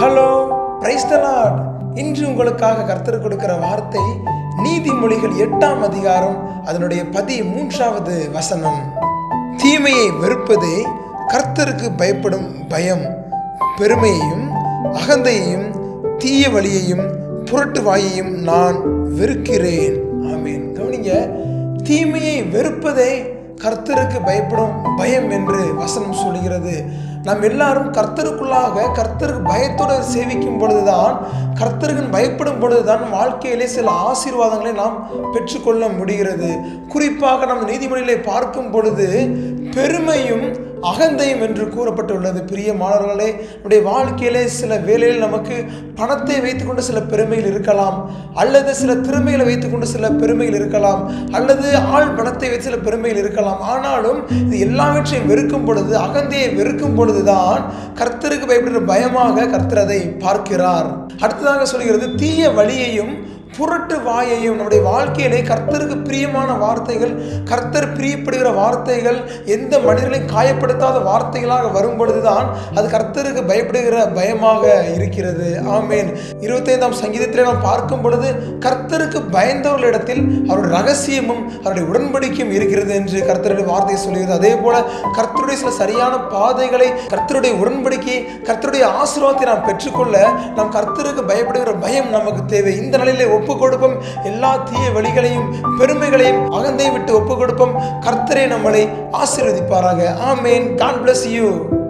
hello praise the Lord இன்று உங்களுக்காக கர்த்தர் கொடுக்கிற வார்த்தை நீதிமொழிகள் எட்டாம் அதிகாரம் அதனுடைய பதி மூன்றாவது வசனம் தீமையை வெறுப்பதே கர்த்தருக்கு பயப்படும் பயம் பெருமையையும் அகந்தையையும் தீய வழியையும் புரட்டு வாயையும் நான் வெறுக்கிறேன் ஆமீன் கவனிங்க தீமையை வெறுப்பதே கர்த்தருக்கு பயப்படும் பயம் என்று வசனம் சொல்கிறது நாம் எல்லாரும் கர்த்தருக்குள்ளாக கர்த்தருக்கு பயத்தோடு சேவிக்கும் பொழுதுதான் கர்த்தருக்கு பயப்படும் பொழுதுதான் வாழ்க்கையிலே சில ஆசீர்வாதங்களை நாம் பெற்றுக்கொள்ள முடிகிறது குறிப்பாக நம் நீதிமொழிகளை பார்க்கும் பொழுது பெருமையும் அகந்தையும் என்று கூறப்பட்டுள்ளது பிரிய மாணவர்களே நம்முடைய வாழ்க்கையிலே சில வேலையில் நமக்கு பணத்தை வைத்துக்கொண்டு சில பெருமைகள் இருக்கலாம் அல்லது சில திறமைகளை வைத்துக்கொண்டு சில பெருமைகள் இருக்கலாம் அல்லது ஆள் பணத்தை வைத்து சில பெருமைகள் இருக்கலாம் ஆனாலும் இது எல்லாவற்றையும் வெறுக்கும் பொழுது அகந்தையை வெறுக்கும் பொழுதுதான் கர்த்தருக்கு பயப்படுகிற பயமாக கர்த்தர் அதை பார்க்கிறார் அடுத்ததாக சொல்கிறது தீய வழியையும் புரட்டு வாயையும் நம்முடைய வாழ்க்கையிலே கர்த்தருக்கு பிரியமான வார்த்தைகள் கர்த்தர் பிரியப்படுகிற வார்த்தைகள் எந்த மனிதர்களையும் காயப்படுத்தாத வார்த்தைகளாக வரும் பொழுதுதான் அது கர்த்தருக்கு பயப்படுகிற பயமாக இருக்கிறது ஆமேன் இருபத்தைந்தாம் சங்கீதத்திலே நாம் பார்க்கும் பொழுது கர்த்தருக்கு பயந்தவர்களிடத்தில் அவருடைய ரகசியமும் அவருடைய உடன்படிக்கையும் இருக்கிறது என்று கர்த்தருடைய வார்த்தை சொல்கிறது அதே போல கர்த்தருடைய சில சரியான பாதைகளை கர்த்தருடைய உடன்படிக்கை கர்த்தருடைய ஆசீர்வாதத்தை நாம் பெற்றுக்கொள்ள நாம் கர்த்தருக்கு பயப்படுகிற பயம் நமக்கு தேவை இந்த நிலையிலே ஒப்பு கொடுப்போம் எல்லா தீய வழிகளையும் பெருமைகளையும் அகந்தை விட்டு ஒப்பு கொடுப்போம் கர்த்தரை நம்மளை ஆசீர்வதிப்பாராக ஆமேன் காட் bless யூ